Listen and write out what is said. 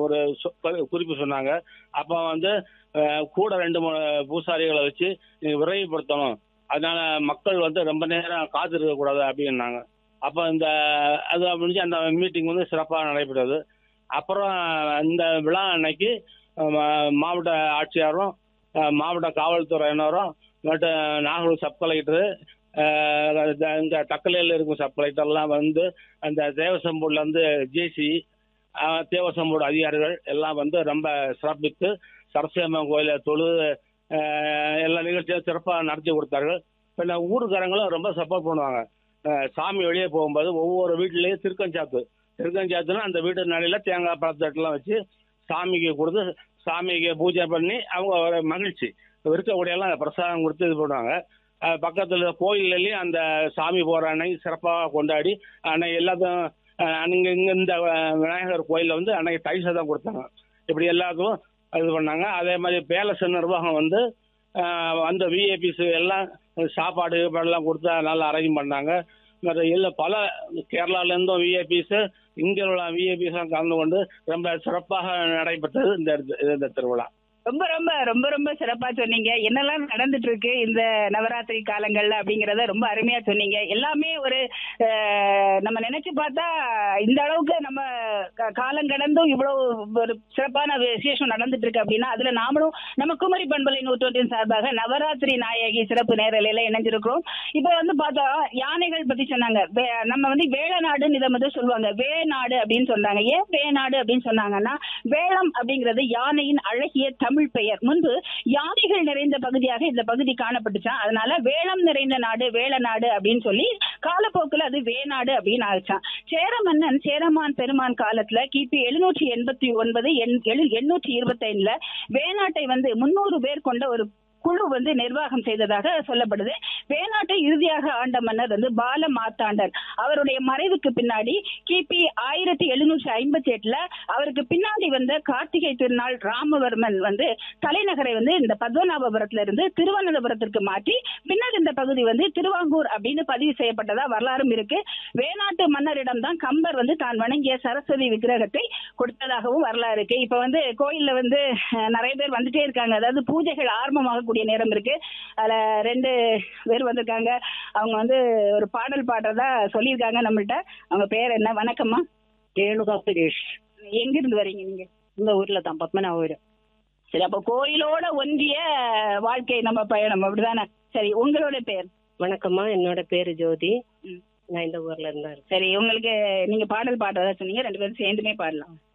ஒரு சொ- கு- குறிப்பு சொன்னாங்க அப்ப வந்து அஹ், கூட ரெண்டு மூணு பூசாரிகளை வச்சு நீங்க விரைவுபடுத்தணும் அதனால மக்கள் வந்து ரொம்ப நேரம் காத்திருக்க கூடாது அப்படின்னாங்க அப்ப இந்த அது முடிஞ்சு அந்த மீட்டிங் வந்து சிறப்பாக நடைபெற்றது அப்புறம் இந்த விழா அன்னைக்கு அஹ், மா- மாவட்ட ஆட்சியாரும் அஹ், மாவட்ட காவல்துறையினரும் மற்றும் நாகூர் சப் கலெக்டர் இங்க தக்கலையில் இருக்கும் சப் கலெக்டர்லாம் வந்து அந்த தேவசம்பூர்ல இருந்து ஜேசி தேவசம்போர்டு அதிகாரிகள் எல்லாம் வந்து ரொம்ப சிறப்பித்து சரசியம்மன் கோயிலை தொழு அஹ், எல்லா நிகழ்ச்சியும் சிறப்பாக நடத்தி கொடுத்தார்கள் பின்ன ஊருக்காரங்களும் ரொம்ப சப்போர்ட் பண்ணுவாங்க அஹ், சாமி வெளியே போகும்போது ஒவ்வொரு வீட்லேயும் திருக்கஞ்சாத்து திருக்கஞ்சாத்துனா அந்த வீட்டு நிலையில தேங்காய் பழத்தட்டெல்லாம் வச்சு சாமிக்கு கொடுத்து சாமிக்கு பூஜை பண்ணி அவங்க ஒரு மகிழ்ச்சி இருக்கக்கூடியெல்லாம் பிரசாதம் கொடுத்து இது பண்ணுவாங்க அஹ், பக்கத்துல கோயில்லையும் அந்த சாமி போற அன்னைக்கு சிறப்பாக கொண்டாடி அன்னைக்கு எல்லாத்தையும் அஹ், அங்க இங்க இந்த அஹ், விநாயகர் கோயில்ல வந்து அன்னைக்கு தை சாதம் கொடுத்தாங்க இப்படி எல்லாத்துக்கும் இது பண்ணாங்க அதே மாதிரி பேலஸ் நிர்வாகம் வந்து அஹ், அந்த விஐபிஸ் எல்லாம் சாப்பாடு கீப்பாடு எல்லாம் கொடுத்து நல்லா அரேஞ்ச் பண்ணாங்க மற்ற இல்லை பல கேரளால இருந்தும் விஐபிஸ் இங்க உள்ள விஐபிஸ் கலந்து கொண்டு ரொம்ப சிறப்பாக நடைபெற்றது இந்த இந்த திருவிழா ரொம்ப ரொம்ப ரொம்ப ரொம்ப சிறப்பா சொன்னீங்க என்னெல்லாம் நடந்துட்டு இருக்கு இந்த நவராத்திரி காலங்கள்ல அப்படிங்கறத ரொம்ப அருமையா சொன்னீங்க எல்லாமே ஒரு அஹ், நம்ம நினைச்சு பார்த்தா இந்த அளவுக்கு நம்ம க- காலம் கடந்தும் இவ்வளவு ஒரு சிறப்பான விசேஷம் நடந்துட்டு இருக்கு அப்படின்னா அதுல நாமளும் நம்ம குமரி பண்பலை நூற்றொன்றின் சார்பாக நவராத்திரி நாயகி சிறப்பு நேரலையில இணைஞ்சிருக்கிறோம் இப்ப வந்து பார்த்தா யானைகள் பத்தி சொன்னாங்க வே- நம்ம வந்து வேளநாடுன்னு இதை வந்து சொல்லுவாங்க வேநாடு அப்படின்னு சொன்னாங்க ஏன் வேநாடு அப்படின்னு சொன்னாங்கன்னா வேளம் அப்படிங்கிறது யானையின் அழகிய தமிழ் பெயர் முன்பு யானைகள் நிறைந்த பகுதியாக இந்த பகுதி காணப்பட்டுச்சான் அதனால வேளம் நிறைந்த நாடு வேளநாடு அப்படின்னு சொல்லி காலப்போக்கில் அது வேநாடு அப்படின்னு ஆயிடுச்சான் சேர மன்னன் சேரமான் பெருமான் காலத்துல கிபி எழுநூற்றி எண்பத்தி ஒன்பது எண்ணூற்றி இருபத்தி ஐந்துல வேநாட்டை வந்து முன்னூறு பேர் கொண்ட ஒரு குழு வந்து நிர்வாகம் செய்ததாக சொல்லப்படுது வேநாட்டை இறுதியாக ஆண்ட மன்னர் வந்து பால மார்த்தாண்டர் அவருடைய மறைவுக்கு பின்னாடி கிபி ஆயிரத்தி எழுநூற்றி ஐம்பத்தி எட்டுல அவருக்கு பின்னாடி வந்த கார்த்திகை திருநாள் ராமவர்மன் வந்து தலைநகரை வந்து இந்த பத்மநாபபுரத்துல இருந்து திருவனந்தபுரத்திற்கு மாற்றி பின்னர் இந்த பகுதி வந்து திருவாங்கூர் அப்படின்னு பதிவு செய்யப்பட்டதா வரலாறும் இருக்கு வேணாட்டு மன்னரிடம் தான் கம்பர் வந்து தான் வணங்கிய சரஸ்வதி விக்கிரகத்தை கொடுத்ததாகவும் வரலாறு இருக்கு இப்ப வந்து கோயில்ல வந்து அஹ், நிறைய பேர் வந்துட்டே இருக்காங்க அதாவது பூஜைகள் ஆரம்பமாகக்கூடிய நேரம் இருக்கு அதுல ரெண்டு பேர் வந்திருக்காங்க அவங்க வந்து ஒரு பாடல் பாடுறதா சொல்லியிருக்காங்க நம்மள்ட்ட அவங்க பேர் என்ன வணக்கம்மா ரேணுகா சுரேஷ் எங்க இருந்து வரீங்க நீங்க இந்த ஊர்ல தான் பத்மநாபபுரம் சரி அப்ப கோயிலோட ஒன்றிய வாழ்க்கை நம்ம பயணம் அப்படிதானே சரி உங்களோட பேர் வணக்கம்மா என்னோட பேரு ஜோதி ம். நான் இந்த ஊர்ல இருந்தா இருக்கேன் சரி உங்களுக்கு நீங்க பாடல் பாடுறதா சொன்னீங்க ரெண்டு பேரும் சேர்ந்துமே பாடலாம்